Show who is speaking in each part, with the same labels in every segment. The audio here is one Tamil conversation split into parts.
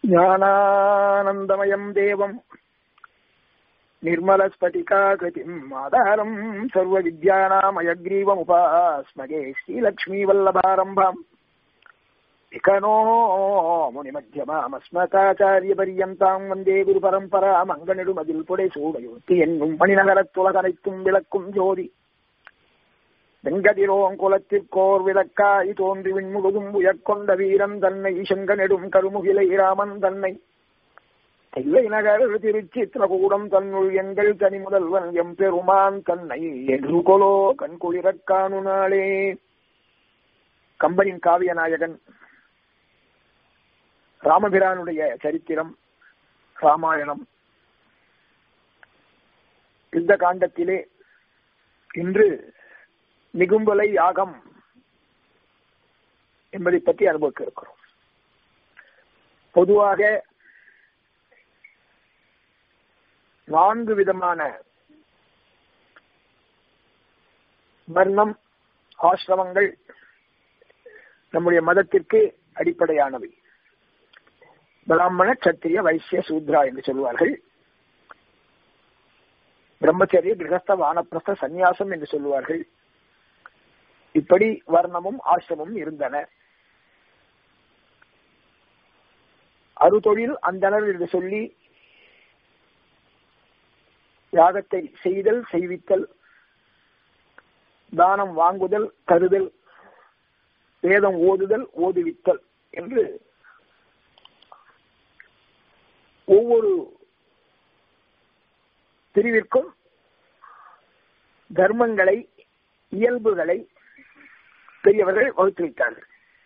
Speaker 1: ஞானானந்தமயம் தேவம் निर्मलस्फटिकाकृतिम् आधारम् सर्वविद्यानामयग्रीवमुपास्मगे श्रीलक्ष्मीवल्लभारम्भम् विकनो முனிமத்தியமாமஸ்மதாச்சாரியபரியந்தாம் வந்தே குரு பரம்பரா மங்கனிடுமதில் புடை சூடையுத்தி என்னும் மணிநகரத்துலகனைத்தும் விளக்கும் ஜோதி வெங்கதிரோங்குலத்திற்கோர் விளக்காய் தோன்றி விண்முழுதும் உயர்கொண்ட வீரன் தன்னை செங்கனெடும் கருமுகிலை ராமன் தன்னை தில்லை நகர் திருச்சித்திரகூடம் தன்னுள் எங்கள் தனி முதல்வன் எம் பெருமான் தன்னை என்று கொலோ கண்குளிரக் காணு நாளே கம்பனின் காவிய நாயகன் ராமபிரானுடைய சரித்திரம் ராமாயணம் யுத்த காண்டத்திலே இன்று நிகும்பலை யாகம் என்பதை பற்றி அனுபவிக்க இருக்கிறோம் பொதுவாக நான்கு விதமான வர்ணம் ஆசிரமங்கள் நம்முடைய மதத்திற்கு அடிப்படையானவை பிராமண சத்திரிய வைசிய சூத்ரா என்று சொல்வார்கள் பிரம்மச்சரிய கிரகஸ்த வானப்பிரஸ்த சந்நியாசம் என்று சொல்லுவார்கள் இப்படி வர்ணமும் ஆசிரமும் இருந்தன அறுதொழில் அந்தனர் என்று சொல்லி யாகத்தை செய்தல் செய்வித்தல் தானம் வாங்குதல் தருதல் வேதம் ஓதுதல் ஓதுவித்தல் என்று ஒவ்வொரு பிரிவிற்கும் தர்மங்களை இயல்புகளை பெரியவர்கள் வகுத்து வைத்தார்கள்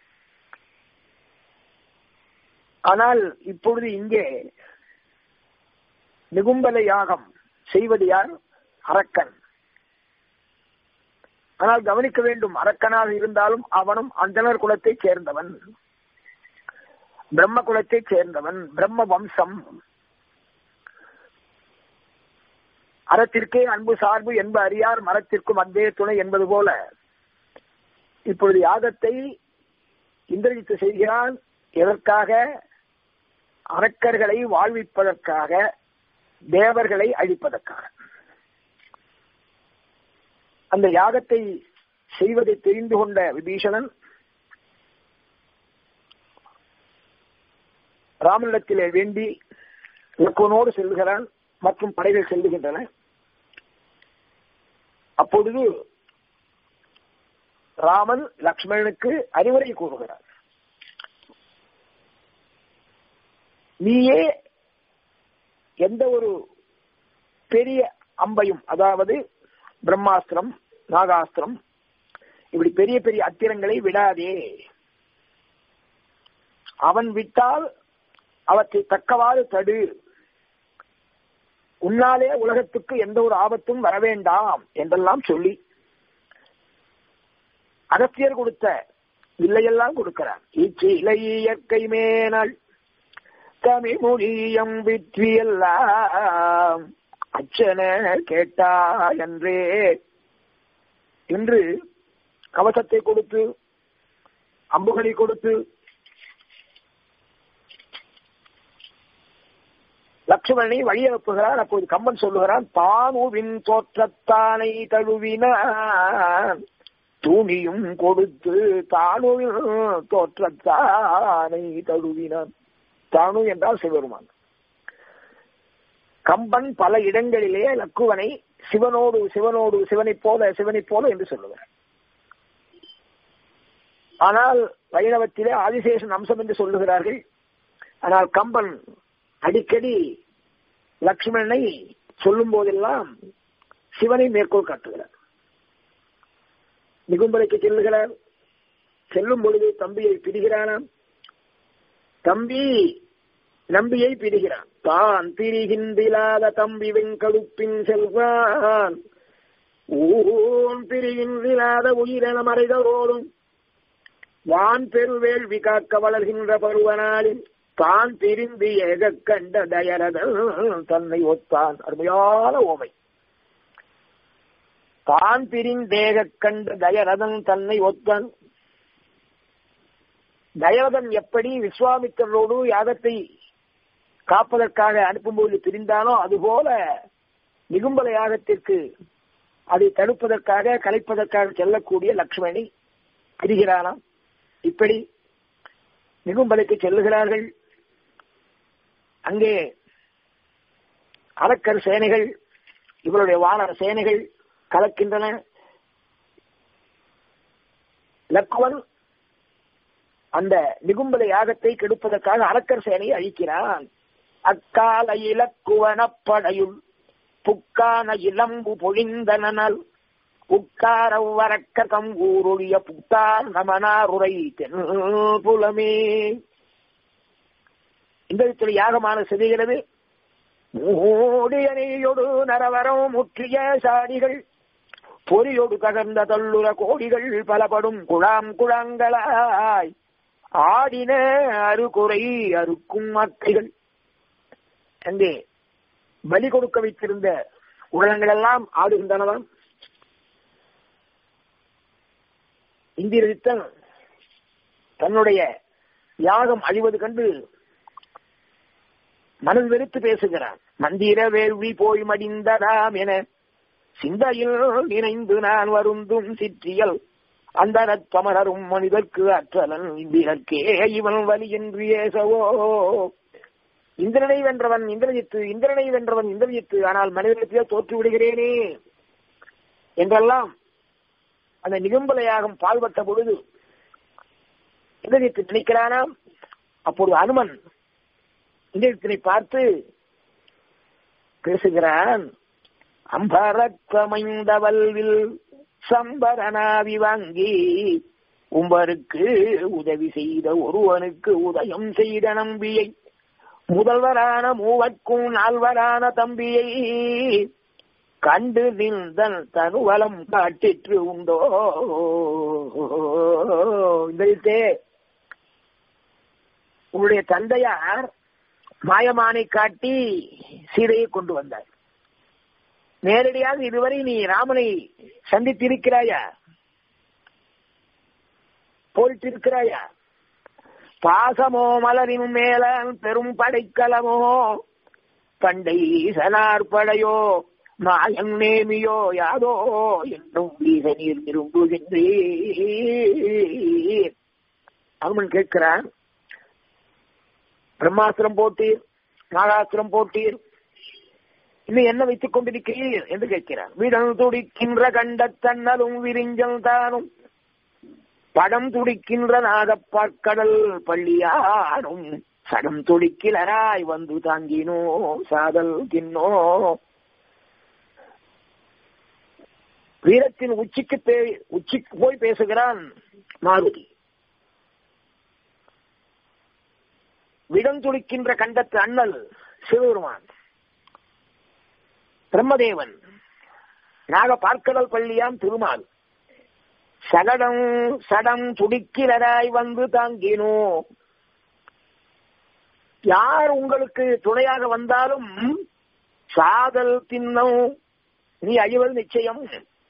Speaker 1: ஆனால் இப்பொழுது இங்கே நிகும்பல யாகம் செய்வது யார் அரக்கன் ஆனால் கவனிக்க வேண்டும் அரக்கனாக இருந்தாலும் அவனும் அந்தனர் குலத்தைச் சேர்ந்தவன் பிரம்ம குலத்தைச் சேர்ந்தவன் பிரம்ம வம்சம் அறத்திற்கே அன்பு சார்பு என்ப அறியார் மரத்திற்கும் அந்தே துணை என்பது போல இப்பொழுது யாகத்தை இந்திரஜித்து செய்கிறான் எதற்காக அரக்கர்களை வாழ்விப்பதற்காக தேவர்களை அழிப்பதற்காக அந்த யாகத்தை செய்வதை தெரிந்து கொண்ட விபீஷணன் ராமனிடத்திலே வேண்டி லக்குவனோடு செல்கிறான் மற்றும் படைகள் செல்லுகின்றன அப்பொழுது ராமன் லக்ஷ்மணனுக்கு அறிவுரை கூறுகிறார் நீயே எந்த ஒரு பெரிய அம்பையும் அதாவது பிரம்மாஸ்திரம் நாகாஸ்திரம் இப்படி பெரிய பெரிய அத்திரங்களை விடாதே அவன் விட்டால் அவற்றை தக்கவாறு தடு உன்னாலே உலகத்துக்கு எந்த ஒரு ஆபத்தும் வரவேண்டாம் என்றெல்லாம் சொல்லி அகத்தியர் கொடுத்த இல்லையெல்லாம் கொடுக்கிறான் இச்சிலை இயற்கை மேனல் தமிழ்மொழியம் விற்றியெல்லாம் அச்சன கேட்டா என்றே என்று கவசத்தை கொடுத்து அம்புகளை கொடுத்து லட்சுமணனை வழி அனுப்புகிறான் அப்போது கம்பன் சொல்லுகிறான் தானுவின் தோற்றத்தானை தழுவினான் தூணியும் கொடுத்து தானுவின் தோற்றத்தானை தழுவினான் தானு என்றால் சிவருமான் கம்பன் பல இடங்களிலே லக்குவனை சிவனோடு சிவனோடு சிவனைப் போல சிவனைப் போல என்று சொல்லுகிறார் ஆனால் வைணவத்திலே ஆதிசேஷன் அம்சம் என்று சொல்லுகிறார்கள் ஆனால் கம்பன் அடிக்கடி லக்ஷ்மணனை சொல்லும் போதெல்லாம் சிவனை மேற்கோள் காட்டுகிறார் நிகும்பலைக்கு செல்லுகிறார் செல்லும் பொழுது தம்பியை பிரிகிறானாம் தம்பி நம்பியை பிரிகிறான் தான் பிரிகின்றிலாத தம்பி வெங்கடுப்பின் செல்வான் ஊன் பிரிகின்றிலாத உயிரென மறைதோடும் வான் பெருவேள்வி காக்க வளர்கின்ற பருவனாளில் தான் பிரிந்து ஏக கண்ட தயரதல் தன்னை ஒத்தான் அருமையான ஓமை தான் பிரிந்தேக கண்ட தயரதன் தன்னை ஒத்தான் தயரதன் எப்படி விஸ்வாமித்தரோடு யாகத்தை காப்பதற்காக அனுப்பும்போது பிரிந்தானோ அதுபோல நிகும்பல யாகத்திற்கு அதை தடுப்பதற்காக கலைப்பதற்காக செல்லக்கூடிய லக்ஷ்மணி பிரிகிறானாம் இப்படி நிகும்பலைக்கு செல்லுகிறார்கள் அங்கே அரக்கர் சேனைகள் இவருடைய வானர சேனைகள் கலக்கின்றன லக்குவன் அந்த நிகும்பல யாகத்தை கெடுப்பதற்காக அரக்கர் சேனையை அழிக்கிறான் அக்கால இலக்குவனப்படையுள் புக்கான இளம்பு பொழிந்தனல் உக்கார வரக்க கம்பூருடைய புத்தார் நமனாருரை புலமே இந்த விதத்தில் யாகமான சிதைகிறது மூடியனையொடு நரவரம் முற்றிய சாடிகள் பொறியொடு ககர்ந்த தள்ளுர கோடிகள் பலபடும் குழாம் குழாங்களாய் ஆடின அறுகுறை அறுக்கும் மக்கைகள் அங்கே பலி கொடுக்க வைத்திருந்த உலகங்கள் எல்லாம் ஆடுகின்றனவாம் இந்திரதித்தன் தன்னுடைய யாகம் அழிவது கண்டு மனது வெறுத்து பேசுகிறான் மந்திர வேள்வி போய் மடிந்ததாம் என சிந்தையில் நினைந்து நான் வருந்தும் சிற்றியல் அந்த நத்தமரரும் மனிதர்க்கு அற்றலன் இந்திரர்க்கே இவன் வலி என்று ஏசவோ இந்திரனை வென்றவன் இந்திரஜித்து இந்திரனை வென்றவன் இந்திரஜித்து ஆனால் மனிதனத்திலே தோற்று விடுகிறேனே என்றெல்லாம் அந்த நிகம்பலையாகம் பால்பட்ட பொழுது இந்திரஜித்து நினைக்கிறானாம் அப்போது அனுமன் இந்திரஜித்தினை பார்த்து பேசுகிறான் அம்பரக்கமைந்தவல்வில் சம்பரனாவி வாங்கி உம்பருக்கு உதவி செய்த ஒருவனுக்கு உதயம் செய்த நம்பியை முதல்வரான மூவர்க்கும் நால்வரான தம்பியை கண்டு நின்றன் தனுவலம் காட்டிற்று உண்டோ இந்த உங்களுடைய தந்தையார் மாயமானை காட்டி சீதையை கொண்டு வந்தார் நேரடியாக இதுவரை நீ ராமனை சந்தித்திருக்கிறாயா போயிட்டிருக்கிறாயா பாசமோ மலரின் மேலான் பெரும் படைக்கலமோ பண்டை சனார் படையோ மாயம் நேமியோ யாதோ என்னும் வீச நீர் விரும்புகின்றே அவன் கேட்கிறான் பிரம்மாஸ்திரம் போட்டீர் நாகாஸ்திரம் போட்டீர் இன்னும் என்ன வைத்துக் கொண்டிருக்கிறீர் என்று கேட்கிறார் விடம் துடிக்கின்ற கண்ட தன்னலும் விரிஞ்சல் தானும் படம் துடிக்கின்ற நாகப்பாற்கடல் பள்ளியானும் சடம் துடிக்கிலராய் வந்து தாங்கினோ சாதல் தின்னோ வீரத்தின் உச்சிக்கு உச்சிக்கு போய் பேசுகிறான் மாருதி விடம் துடிக்கின்ற கண்டத்து அண்ணல் சிவபெருமான் பிரம்மதேவன் நாக பார்க்கடல் பள்ளியான் திருமால் சகடம் சடம் துடிக்கிறராய் வந்து தாங்கினோ யார் உங்களுக்கு துணையாக வந்தாலும் சாதல் தின்னம் நீ அழிவது நிச்சயம்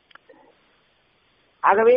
Speaker 1: ஆகவே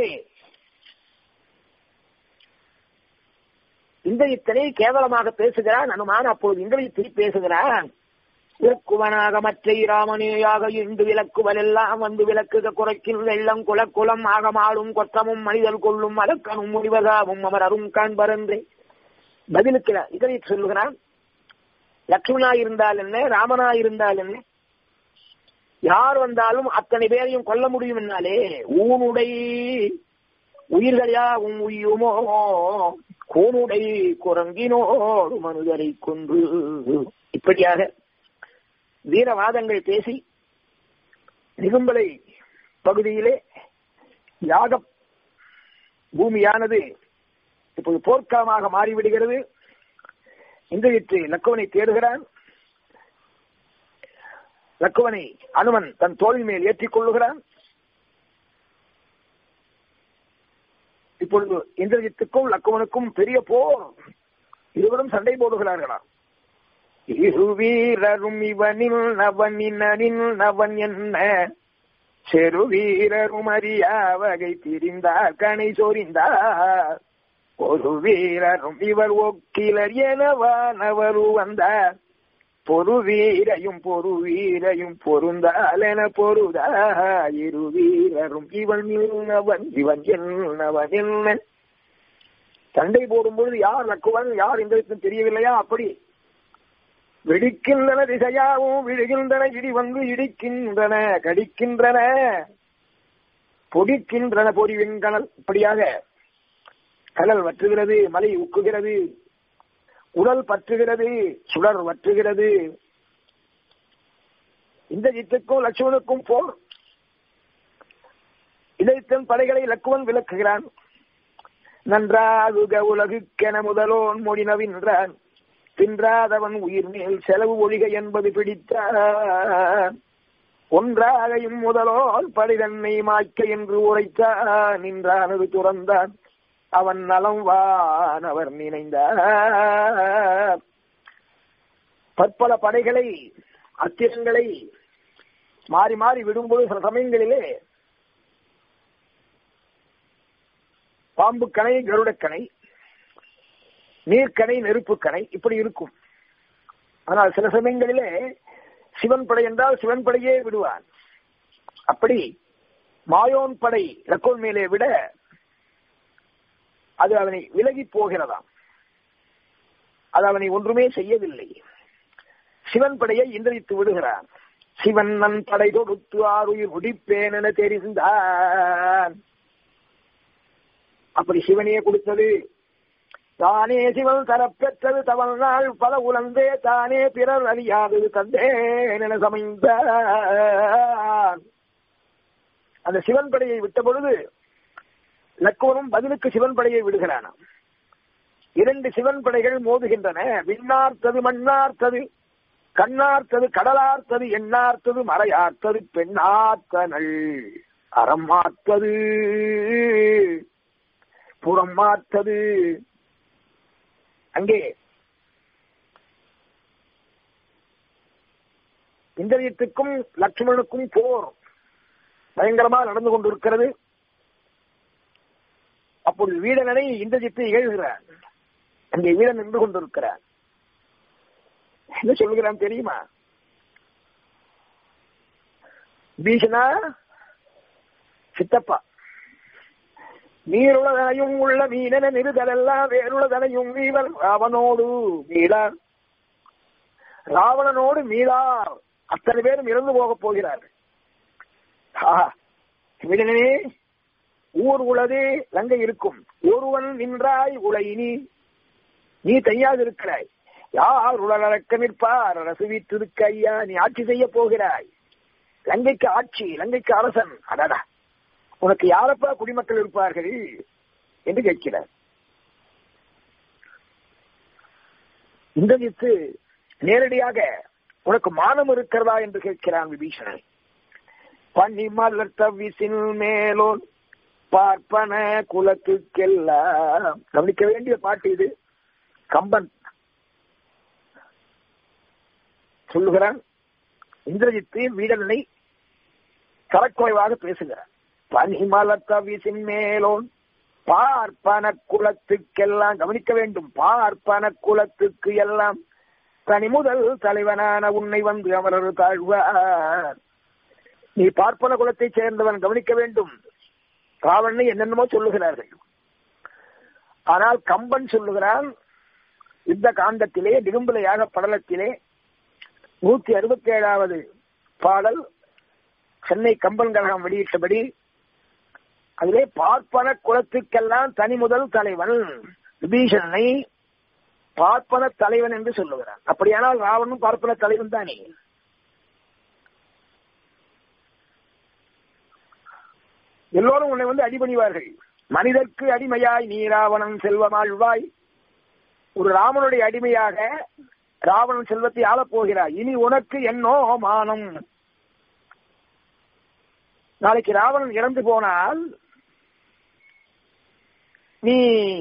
Speaker 1: இந்திரஜித்தனை கேவலமாக பேசுகிறான் அனுமான் அப்போது இந்திரஜித்தை பேசுகிறான் இலக்குவனாக மற்ற ராமனேயாக இன்று விளக்குவல் எல்லாம் வந்து விளக்குக குறைக்கில் வெள்ளம் குலக்குலம் ஆகமாடும் கொத்தமும் மனிதல் கொள்ளும் அலக்கனும் முனிவதாவும் அவர் அரும் காண்பரன்றே பதிலுக்கு இதனை சொல்லுகிறான் லக்ஷ்மணா இருந்தால் என்ன ராமனா இருந்தால் என்ன யார் வந்தாலும் அத்தனை பேரையும் கொல்ல முடியும் என்னாலே ஊனுடை உயிர்களா உன் உயுமோ கோனுடை குரங்கினோடு மனுதரை கொன்று இப்படியாக வீரவாதங்கள் பேசி நிகும்பலை பகுதியிலே யாக பூமியானது இப்போது போர்க்களமாக மாறிவிடுகிறது இந்திரஜித்து லக்குவனை தேடுகிறான் லக்குவனை அனுமன் தன் தோளின் மேல் ஏற்றிக் கொள்ளுகிறான் இப்பொழுது இந்திரஜித்துக்கும் லக்குவனுக்கும் பெரிய போர் இருவரும் சண்டை போடுகிறார்களாம் இருவீரரும் இவனில் நவனினில் நவன் என்ன செரு வீரரும் அறியா வகை திரிந்தார் கனை சொரிந்தார் ஒரு வீரரும் இவர் ஒக்கிலர் எனவானவரு வந்தார் பொறு வீரையும் பொறு வீரையும் பொருந்தாலென பொருதா இரு வீரரும் இவன் அவன் இவன் என்னவன் என்ன சண்டை போடும்பொழுது யார் நக்குவன் யார் இந்த தெரியவில்லையா அப்படி வெடிக்கின்றன திசையாவும் விழுகின்றன இடி வந்து இடிக்கின்றன கடிக்கின்றன பொடிக்கின்றன பொடி வெண்கணல் இப்படியாக கடல் வற்றுகிறது மலை உக்குகிறது உடல் பற்றுகிறது சுடர் வற்றுகிறது இந்த ஜித்துக்கும் லட்சுமணுக்கும் போர் இதைத்தன் படைகளை லக்குவன் விளக்குகிறான் நன்றாகுக உலகுக்கென முதலோன் மொழினவின்றான் தின்றாதவன் உயிர் மேல் செலவு ஒழிக என்பது பிடித்தான் ஒன்றாகையும் முதலோல் படிதன்னை மாய்க்க என்று உரைத்தான் நின்றானது துறந்தான் அவன் நலம் வான் அவர் நினைந்தார் பற்பல படைகளை அத்திரங்களை மாறி மாறி விடும்போது சில சமயங்களிலே பாம்பு கணை கருடக்கணை நீர்க்கணை நெருப்புக்கணை இப்படி இருக்கும் ஆனால் சில சமயங்களிலே சிவன் படை என்றால் சிவன் படையே விடுவான் அப்படி மாயோன் படை லக்கோன் மேலே விட அது அவனை விலகி போகிறதாம் அது அவனை ஒன்றுமே செய்யவில்லை சிவன் படையை இந்திரித்து விடுகிறான் சிவன் நன் படை தொடுத்து ஆறுயிர் முடிப்பேன் என தெரிந்தான் அப்படி சிவனையே கொடுத்தது தானே சிவன் தரப்பெற்றது தவள் நாள் பல உலந்தே தானே பிறர் அறியாதது தந்தேன் என சமைந்தான் அந்த சிவன் படையை விட்ட பொழுது லக்குவனும் பதிலுக்கு சிவன் படையை விடுகிறானாம் இரண்டு சிவன் படைகள் மோதுகின்றன விண்ணார்த்தது மண்ணார்த்தது கண்ணார்த்தது கடலார்த்தது எண்ணார்த்தது மறையார்த்தது பெண்ணார்த்தனள் அறம் மார்த்தது புறம் மார்த்தது அங்கே இந்திரியத்துக்கும் லட்சுமணனுக்கும் போர் பயங்கரமா நடந்து கொண்டிருக்கிறது அப்பொழுது வீடனனை இந்திரஜித்து இகழ்கிறார் அங்கே வீடன் நின்று கொண்டிருக்கிறார் என்ன சொல்லுகிறான் தெரியுமா பீஷனா சித்தப்பா நீருளதனையும் உள்ள மீனென நிறுதலெல்லாம் வேறுளதனையும் வீவன் ராவனோடு மீளார் ராவணனோடு மீளார் அத்தனை பேரும் இறந்து போகப் போகிறார்கள் வீடனே ஊர் உளது லங்கை இருக்கும் ஒருவன் நின்றாய் உலை நீ நீ தையாது இருக்கிறாய் யார் உலகளக்க நிற்பார் அரசு வீட்டிருக்க ஐயா நீ ஆட்சி செய்ய போகிறாய் லங்கைக்கு ஆட்சி லங்கைக்கு அரசன் அடடா உனக்கு யாரப்பா குடிமக்கள் இருப்பார்கள் என்று கேட்கிறார் இந்திரஜித்து நேரடியாக உனக்கு மானம் இருக்கிறதா என்று கேட்கிறான் விபீஷணன் பன்னி மலர் தவிசின் மேலோன் பார்ப்பன குலத்துக்கெல்லாம் கவனிக்க வேண்டிய பாட்டு இது கம்பன் சொல்லுகிறான் இந்திரஜித்து வீடனை தரக்குறைவாக பேசுகிறான் பனிமலர் தவிசின் மேலோன் பார்ப்பன குலத்துக்கெல்லாம் கவனிக்க வேண்டும் பார்ப்பன குலத்துக்கு எல்லாம் தனி முதல் தலைவனான உன்னை வந்து அமரர் தாழ்வார் நீ பார்ப்பன குலத்தைச் சேர்ந்தவன் கவனிக்க வேண்டும் ராவணனை என்னென்னமோ சொல்லுகிறார்கள் ஆனால் கம்பன் சொல்லுகிறான் யுத்த காண்டத்திலே நிரும்பலையாக படலத்திலே நூத்தி அறுபத்தி ஏழாவது பாடல் சென்னை கம்பன் கழகம் வெளியிட்டபடி அதிலே பார்ப்பன குலத்துக்கெல்லாம் தனி முதல் தலைவன் விபீஷணனை பார்ப்பன தலைவன் என்று சொல்லுகிறான் அப்படியானால் ராவனும் பார்ப்பன தலைவன் தானே எல்லோரும் உன்னை வந்து அடிபணிவார்கள் மனிதர்க்கு அடிமையாய் நீ ராவணன் செல்வமாழ்வாய் ஒரு ராமனுடைய அடிமையாக ராவணன் செல்வத்தை ஆளப் போகிறாய் இனி உனக்கு என்னோ மானம் நாளைக்கு ராவணன் இறந்து போனால் நீ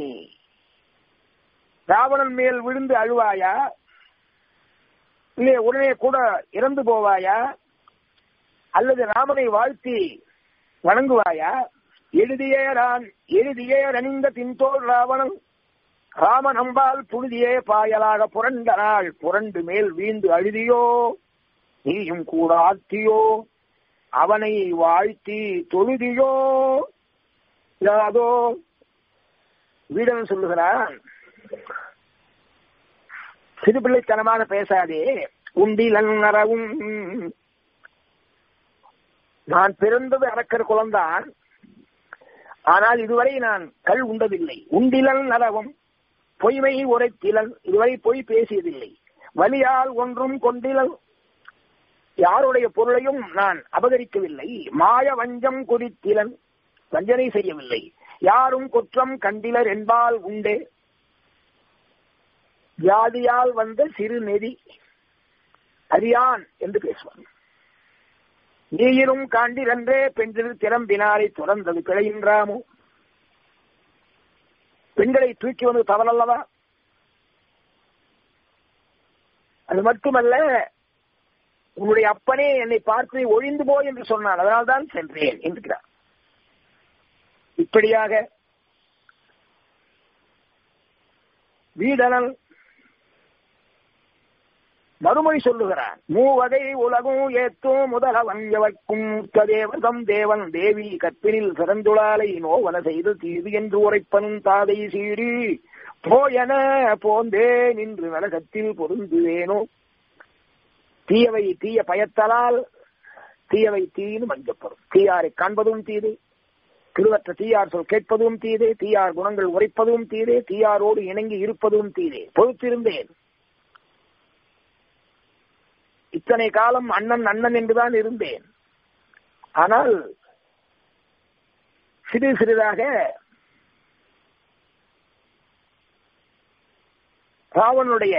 Speaker 1: ராவணன் மேல் விழுந்து அழுவாயா இல்லை உடனே கூட இறந்து போவாயா அல்லது ராமனை வாழ்த்தி வணங்குவாயா எழுதிய நான் எழுதிய அணிந்த பின்தோல் ராவணன் ராமன் அம்பால் புழுதியே பாயலாக புரண்ட நாள் புரண்டு மேல் வீழ்ந்து அழுதியோ நீயும் கூட ஆத்தியோ அவனை வாழ்த்தி தொழுதியோ யாதோ வீடன் சொல்லுகிறான் சிறுபிள்ளைத்தனமாக பேசாதே உண்டிலன் நரவும் நான் பிறந்தது அரக்கர் குலம்தான் ஆனால் இதுவரை நான் கல் உண்டதில்லை உண்டிலன் நரவும் பொய்மை உரைத்திலன் இதுவரை பொய் பேசியதில்லை வலியால் ஒன்றும் கொண்டிலன் யாருடைய பொருளையும் நான் அபகரிக்கவில்லை மாய வஞ்சம் குறித்திலன் வஞ்சனை செய்யவில்லை யாரும் குற்றம் கண்டிலர் என்பால் உண்டே ஜாதியால் வந்த சிறு நெறி அறியான் என்று பேசுவான் நீயிலும் காண்டிரன்றே பெண்கள் திறம்பினாரை துறந்தது கிளையின்றாமோ பெண்களை தூக்கி வந்து தவறல்லவா அது மட்டுமல்ல உன்னுடைய அப்பனே என்னை பார்த்து ஒழிந்து போ என்று சொன்னான் அதனால்தான் சென்றேன் என்கிறார் இப்படியாக வீடனன் மறுமொழி சொல்லுகிறான் மூவகை உலகும் ஏத்தும் முதலவன் எவர்க்கும் தேவதம் தேவன் தேவி கற்பினில் சிறந்துளாலை நோவன செய்து தீது என்று உரைப்பனும் தாதை சீரி போயன போந்தே நின்று நரகத்தில் பொருந்துவேனோ தீயவை தீய பயத்தலால் தீயவை தீனு மஞ்சப்படும் தீயாரை காண்பதும் தீது திருவற்ற தீயார் சொல் கேட்பதும் தீதே தீயார் குணங்கள் உரைப்பதும் தீதே தீயாரோடு இணங்கி இருப்பதும் தீதே பொறுத்திருந்தேன் இத்தனை காலம் அண்ணன் அண்ணன் என்றுதான் இருந்தேன் ஆனால் சிறு சிறிதாக ராவனுடைய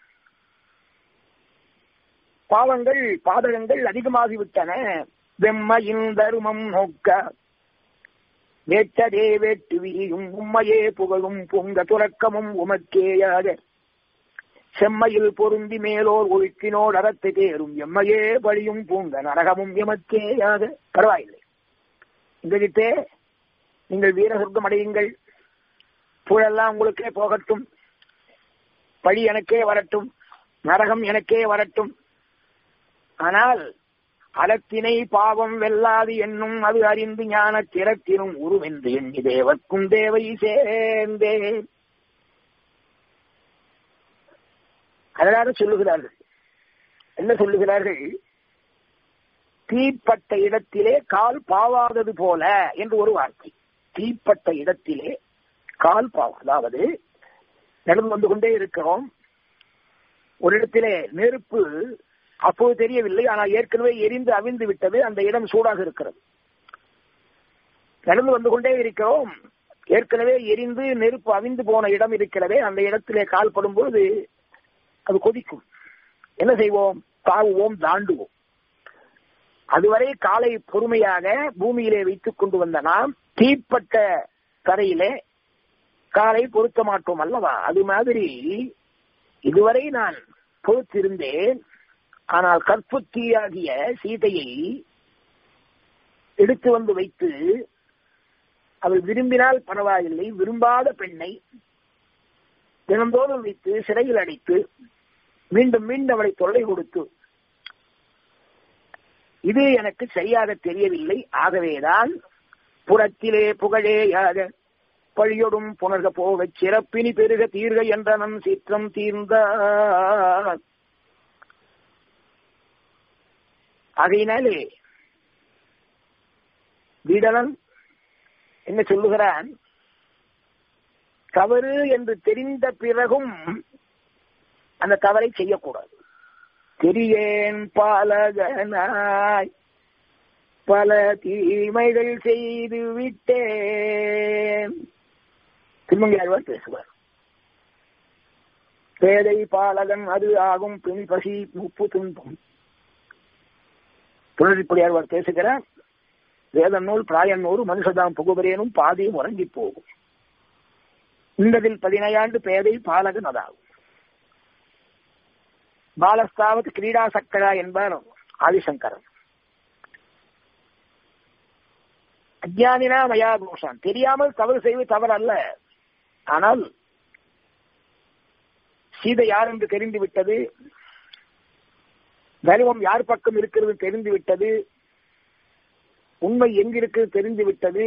Speaker 1: பாவங்கள் பாதகங்கள் அதிகமாகிவிட்டன வெம்மையின் தருமம் நோக்க வேட்டதே வேட்டு வீயும் உம்மையே புகழும் பொங்க துறக்கமும் உமக்கேயாக செம்மையில் பொருந்தி மேலோர் ஒழுக்கினோடு அறத்தை தேரும் எம்மையே வழியும் பூங்க நரகமும் எமக்கேயாக பரவாயில்லை எங்ககிட்டே நீங்கள் வீர சொர்க்கம் அடையுங்கள் புழெல்லாம் உங்களுக்கே போகட்டும் பழி எனக்கே வரட்டும் நரகம் எனக்கே வரட்டும் ஆனால் அலத்தினை பாவம் வெல்லாது என்னும் அது அறிந்து ஞான திறத்தினும் உருவென்று எண்ணி தேவர்க்கும் தேவை சேர்ந்தேன் அதனால சொல்லுகிறார்கள் என்ன சொல்லுகிறார்கள் தீப்பட்ட இடத்திலே கால் பாவாதது போல என்று ஒரு வார்த்தை தீப்பட்ட இடத்திலே கால் பாவம் அதாவது நடந்து வந்து கொண்டே இருக்கிறோம் ஒரு இடத்திலே நெருப்பு அப்போது தெரியவில்லை ஆனால் ஏற்கனவே எரிந்து அவிழ்ந்து விட்டது அந்த இடம் சூடாக இருக்கிறது நடந்து வந்து கொண்டே இருக்கிறோம் ஏற்கனவே எரிந்து நெருப்பு அவிந்து போன இடம் இருக்கிறதே அந்த இடத்திலே கால் படும்போது அது கொதிக்கும் என்ன செய்வோம் தாவுவோம் தாண்டுவோம் அதுவரை காலை பொறுமையாக பூமியிலே வைத்துக் கொண்டு வந்த நாம் தீப்பட்ட கரையிலே காலை பொருத்த மாட்டோம் அல்லவா அது மாதிரி இதுவரை நான் பொறுத்திருந்தேன் ஆனால் கற்புத்தியாகிய சீதையை எடுத்து வந்து வைத்து அவள் விரும்பினால் பரவாயில்லை விரும்பாத பெண்ணை தினந்தோறும் வைத்து சிறையில் அடைத்து மீண்டும் மீண்டும் அவளை தொல்லை கொடுத்து இது எனக்கு சரியாக தெரியவில்லை ஆகவேதான் புறத்திலே புகழேயாக பழியொடும் புனர்க போக சிறப்பினி பெருக தீர்க என்ற நம் சீற்றம் தீர்ந்த ஆகையினாலே வீடனன் என்ன சொல்லுகிறான் தவறு என்று தெரிந்த பிறகும் அந்த தவறை செய்யக்கூடாது தெரியேன் பாலகனாய் பல தீமைகள் செய்து விட்டேன் திருமங்கையாழ்வார் பேசுவார் பேதை பாலகன் அது ஆகும் பின் பசி முப்பு துன்பம் புனரிப்படியாழ்வார் பேசுகிறார் வேத நூல் பிராயன் நூறு மனுஷதாம் புகுபரேனும் பாதியும் உறங்கி போகும் இந்ததில் பதினையாண்டு பேதை பாலகன் அதாகும் பாலஸ்தாவது கிரீடா சக்கரா என்பார் ஆதிசங்கரன் அஜானினா மயா தோஷம் தெரியாமல் தவறு செய்வது தவறு அல்ல ஆனால் சீதை யார் என்று தெரிந்து விட்டது தர்மம் யார் பக்கம் இருக்கிறது தெரிந்து விட்டது உண்மை எங்கிருக்கிறது தெரிந்து விட்டது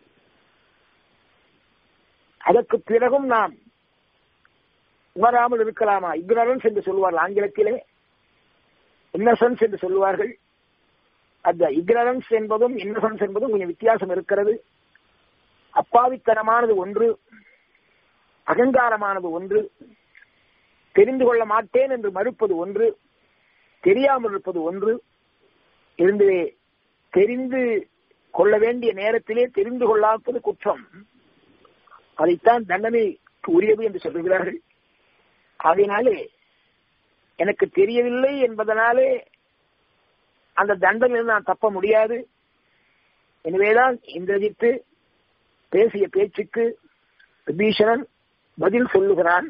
Speaker 1: அதற்கு பிறகும் நாம் உணராமல் இருக்கலாமா இக்னரன்ஸ் என்று சொல்லுவார்கள் ஆங்கிலத்திலே இன்னசென்ஸ் என்று சொல்லுவார்கள் அந்த இக்னரன்ஸ் என்பதும் இன்னசென்ஸ் என்பதும் கொஞ்சம் வித்தியாசம் இருக்கிறது அப்பாவித்தனமானது ஒன்று அகங்காரமானது ஒன்று தெரிந்து கொள்ள மாட்டேன் என்று மறுப்பது ஒன்று தெரியாமல் இருப்பது ஒன்று இருந்து தெரிந்து கொள்ள வேண்டிய நேரத்திலே தெரிந்து கொள்ளாதது குற்றம் அதைத்தான் தண்டனைக்கு உரியது என்று சொல்லுகிறார்கள் ஆகையினாலே எனக்கு தெரியவில்லை என்பதனாலே அந்த தண்டனையில் நான் தப்ப முடியாது எனவேதான் இந்திரஜித்து பேசிய பேச்சுக்கு விபீஷணன் பதில் சொல்லுகிறான்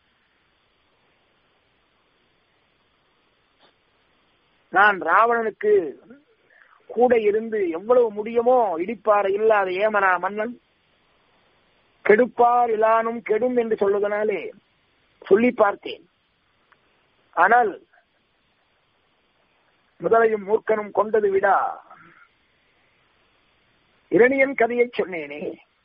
Speaker 1: நான் ராவணனுக்கு கூட இருந்து எவ்வளவு முடியுமோ இடிப்பார இல்லாத ஏமனா மன்னன் கெடுப்பார் இலானும் கெடும் என்று சொல்லுவதனாலே சொல்லி பார்த்தேன் ஆனால் முதலையும் மூர்க்கனும் கொண்டது விடா இரணியன் கதையை சொன்னேனே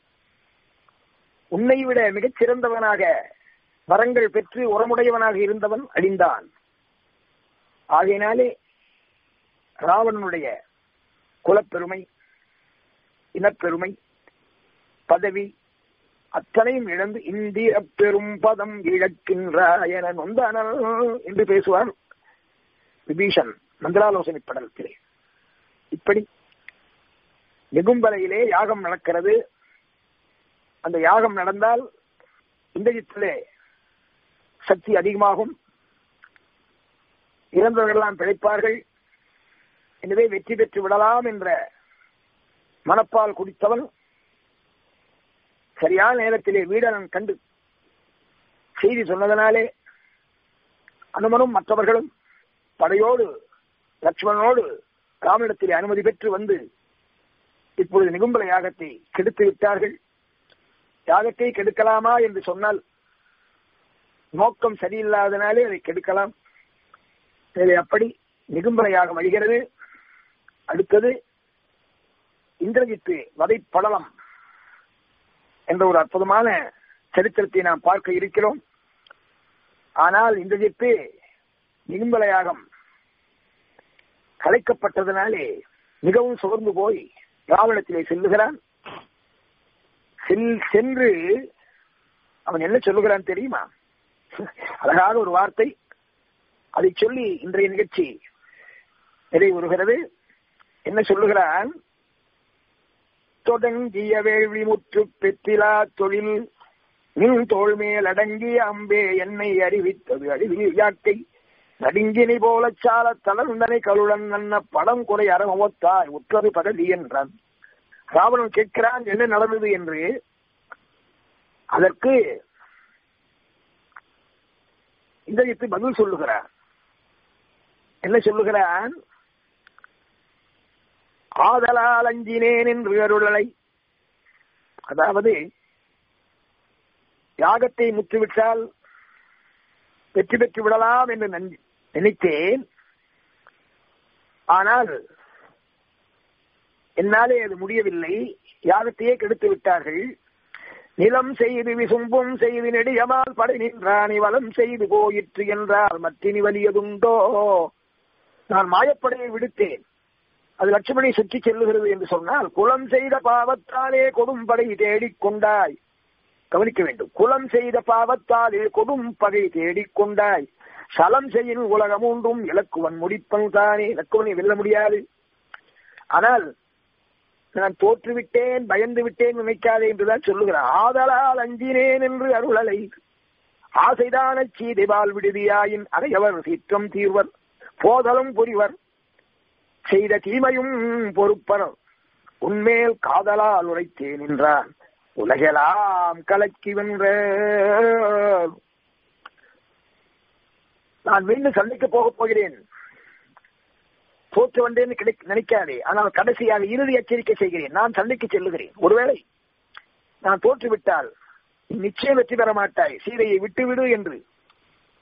Speaker 1: உன்னை விட மிகச் சிறந்தவனாக வரங்கள் பெற்று உரமுடையவனாக இருந்தவன் அழிந்தான் ஆகையினாலே ராவணனுடைய குலப்பெருமை இனப்பெருமை பதவி அத்தனையும் இழந்து இந்திய பெரும் பதம் இழக்கின்றாய் என நொந்தானல் என்று பேசுவார் விபீஷன் மந்திராலோசனை படலத்திலே இப்படி நெகும்பலையிலே யாகம் நடக்கிறது அந்த யாகம் நடந்தால் இந்திரஜித்திலே சக்தி அதிகமாகும் இறந்தவர்களெல்லாம் பிழைப்பார்கள் எனவே வெற்றி பெற்று விடலாம் என்ற மனப்பால் குடித்தவன் சரியான நேரத்திலே வீடனன் கண்டு செய்தி சொன்னதனாலே அனுமனும் மற்றவர்களும் படையோடு லட்சுமணனோடு ராமனிடத்திலே அனுமதி பெற்று வந்து இப்பொழுது நிகும்பல யாகத்தை கெடுத்து விட்டார்கள் யாகத்தை கெடுக்கலாமா என்று சொன்னால் நோக்கம் சரியில்லாதனாலே அதை கெடுக்கலாம் எனவே அப்படி நிகும்பல யாகம் அழிகிறது அடுத்தது இந்திரஜித்து வதைப்படலம் என்ற ஒரு அற்புதமான சரித்திரத்தை நாம் பார்க்க இருக்கிறோம் ஆனால் இந்திரஜித்து நிகும்பல யாகம் கலைக்கப்பட்டதனாலே மிகவும் சோர்ந்து போய் ராவணத்திலே செல்லுகிறான் செல் சென்று அவன் என்ன சொல்லுகிறான் தெரியுமா அழகாக ஒரு வார்த்தை அதை சொல்லி இன்றைய நிகழ்ச்சி நிறைவுறுகிறது என்ன சொல்லுகிறான் தொடங்கிய வேள்வி முற்று பெற்றிலா தொழில் நின் தோல் மேல் அடங்கிய அம்பே என்னை அறிவித்தது அறிவில் யாக்கை நடுங்கினி போல சால தளர்ந்தனை கருடன் நன்ன படம் குறை அறமொத்தாய் உற்றது பதவி என்றான் ராவணன் கேட்கிறான் என்ன நடந்தது என்று அதற்கு இந்திரஜித்து பதில் சொல்லுகிறான் என்ன சொல்லுகிறான் ஆதலால் அஞ்சினேன் என்று அருளலை அதாவது யாகத்தை முற்றுவிட்டால் வெற்றி பெற்று விடலாம் என்று நினைத்தேன் ஆனால் என்னாலே அது முடியவில்லை யாகத்தையே கெடுத்து விட்டார்கள் நிலம் செய்து விசும்பும் செய்து நெடியமால் படை நின்றானி வளம் செய்து போயிற்று என்றால் மற்றினி வலியதுண்டோ நான் மாயப்படையை விடுத்தேன் அது லட்சுமணி சுற்றி செல்லுகிறது என்று சொன்னால் குலம் செய்த பாவத்தாலே கொடும்படை தேடிக்கொண்டாய் கவனிக்க வேண்டும் குலம் செய்த பாவத்தாலே கொடும் பகை தேடிக்கொண்டாய் சலம் செய்யும் உலகம் ஒன்றும் இலக்குவன் முடிப்பன் தானே இலக்குவனை வெல்ல முடியாது ஆனால் நான் தோற்றுவிட்டேன் பயந்து விட்டேன் நினைக்காதே என்றுதான் சொல்லுகிறான் ஆதலால் அஞ்சினேன் என்று அருளலை ஆசைதான சீதைபால் விடுதியாயின் அதையவர் சீற்றம் தீர்வர் போதலும் புரிவர் செய்த தீமையும் பொறுப்பர் உன்மேல் காதலால் உரைத்தேன் என்றான் உலகெல்லாம் கலக்கி வென்ற நான் மீண்டும் சண்டைக்கு போக போகிறேன் தோற்று வந்தேன்னு கிடை நினைக்காதே ஆனால் கடைசியாக இறுதி எச்சரிக்கை செய்கிறேன் நான் சண்டைக்கு செல்லுகிறேன் ஒருவேளை நான் தோற்றுவிட்டால் நிச்சயம் வெற்றி பெற மாட்டாய் சீதையை விட்டுவிடு என்று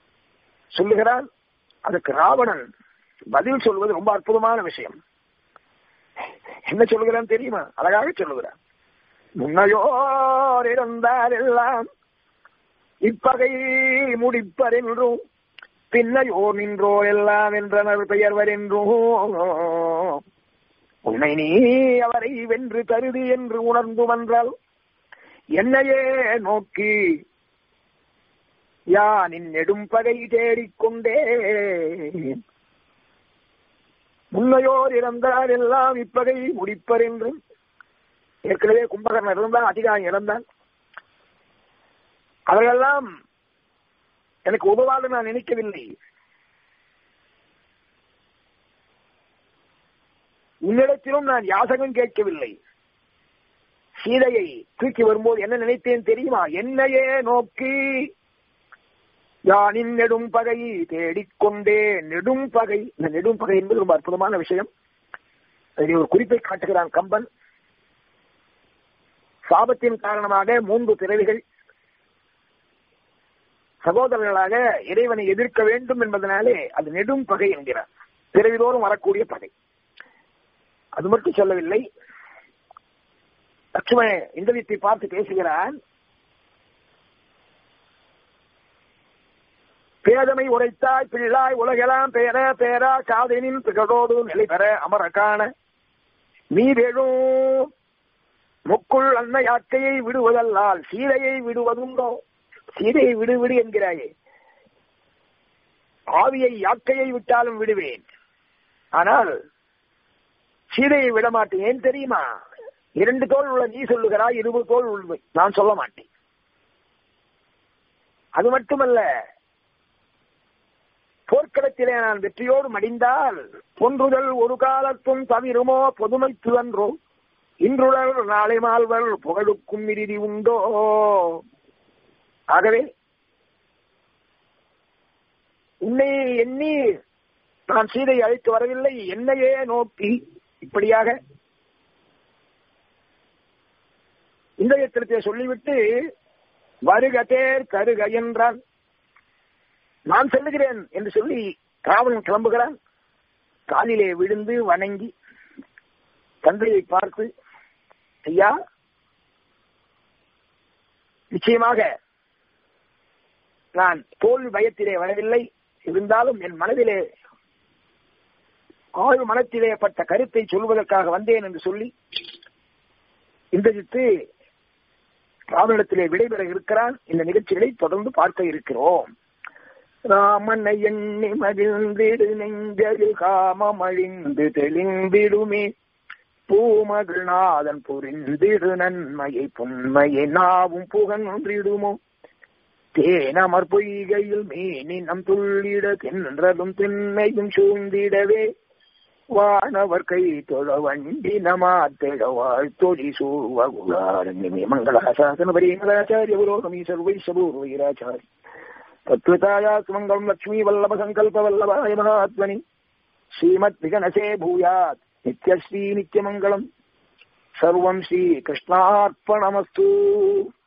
Speaker 1: சொல்லுகிறான் அதுக்கு ராவணன் பதில் சொல்வது ரொம்ப அற்புதமான விஷயம் என்ன சொல்லுகிறான் தெரியுமா அழகாக சொல்லுகிறான் முன்னையோர் இருந்தால் எல்லாம் இப்பகை முடிப்பர் என்றும் பின்னையோர் நின்றோ எல்லாம் என்றனர் பெயர்வர் என்றும் உன்னை நீ அவரை வென்று தருதி என்று உணர்ந்து வந்தால் என்னையே நோக்கி யானின் நெடும் பகை தேடிக்கொண்டே முன்னையோர் இறந்தால் எல்லாம் இப்பகை முடிப்பர் என்றும் ஏற்கனவே கும்பகர்ணன் இருந்தான் அதிகாரம் இறந்தான் அவர்களெல்லாம் எனக்கு உதவாது நான் நினைக்கவில்லை உன்னிடத்திலும் நான் யாசகம் கேட்கவில்லை சீதையை தூக்கி வரும்போது என்ன நினைத்தேன் தெரியுமா என்னையே நோக்கி யானின் நெடும் பகை தேடிக்கொண்டே நெடும் பகை இந்த நெடும் பகை என்பது ரொம்ப அற்புதமான விஷயம் அதில் ஒரு குறிப்பை காட்டுகிறான் கம்பன் சாபத்தின் காரணமாக மூன்று பிறவிகள் சகோதரர்களாக இறைவனை எதிர்க்க வேண்டும் என்பதனாலே அது நெடும் பகை என்கிறார் பிறவிதோறும் வரக்கூடிய பகை அது மட்டும் சொல்லவில்லை லட்சுமண இந்திரத்தை பார்த்து பேசுகிறான் பேதமை உரைத்தாய் பிள்ளாய் உலகெல்லாம் பேர பேரா காதலின் பிகழோடு நிலை பெற அமர காண நீரெழும் முக்குள் அன்ன யாக்கையை விடுவதல்லால் சீதையை விடுவதுண்டோ சீதையை விடு விடு என்கிறாயே ஆவியை யாக்கையை விட்டாலும் விடுவேன் ஆனால் சீதையை விட மாட்டேன் ஏன் தெரியுமா இரண்டு தோல் உள்ள நீ சொல்லுகிறாய் இருபது தோல் உள்ள நான் சொல்ல மாட்டேன் அது மட்டுமல்ல போர்க்களத்திலே நான் வெற்றியோடு மடிந்தால் பொன்றுதல் ஒரு காலத்தும் தவிருமோ பொதுமைத்து அன்றோ இன்றுடல் நாளை மால்வர் புகழுக்கும் இறுதி உண்டோ ஆகவே உன்னை எண்ணி நான் சீதை அழைத்து வரவில்லை என்னையே நோக்கி இப்படியாக இந்த இடத்திலே சொல்லிவிட்டு வருக தேர் கருக என்றான் நான் செல்லுகிறேன் என்று சொல்லி ராவணன் கிளம்புகிறான் காலிலே விழுந்து வணங்கி தந்தையை பார்த்து ஐயா நிச்சயமாக நான் தோல்வி பயத்திலே வரவில்லை இருந்தாலும் என் மனதிலே ஆழ் மனத்திலே பட்ட கருத்தை சொல்வதற்காக வந்தேன் என்று சொல்லி இந்திரஜித்து ராவணத்திலே விடைபெற இருக்கிறான் இந்த நிகழ்ச்சிகளை தொடர்ந்து பார்க்க இருக்கிறோம் ராமனை எண்ணி மகிழ்ந்திடு நெஞ்சரில் காமம் அழிந்து தெளிந்திடுமே பூமகள் நாதன் புரிந்திடு நன்மையை புன்மையை நாவும் புகன்றிடுமோ தேனமர் பொய்கையில் மீனி நம் துள்ளிட தென்றலும் தென்னையும் சூழ்ந்திடவே வானவர் கை தொழ வண்டி நமாத்திட வாழ்த்தொழி சூவகுலாரண்யமே மங்களாசாசன பரிமளாச்சாரிய புரோகமி சர்வை சபூர்வைராச்சாரி तत्वताया सुमङ्गलम् लक्ष्मीवल्लभसङ्कल्पवल्लभाय महात्मनि श्रीमद्विगणसे भूयात् नित्यश्री नित्यमङ्गलम् सर्वम् श्रीकृष्णार्पणमस्तु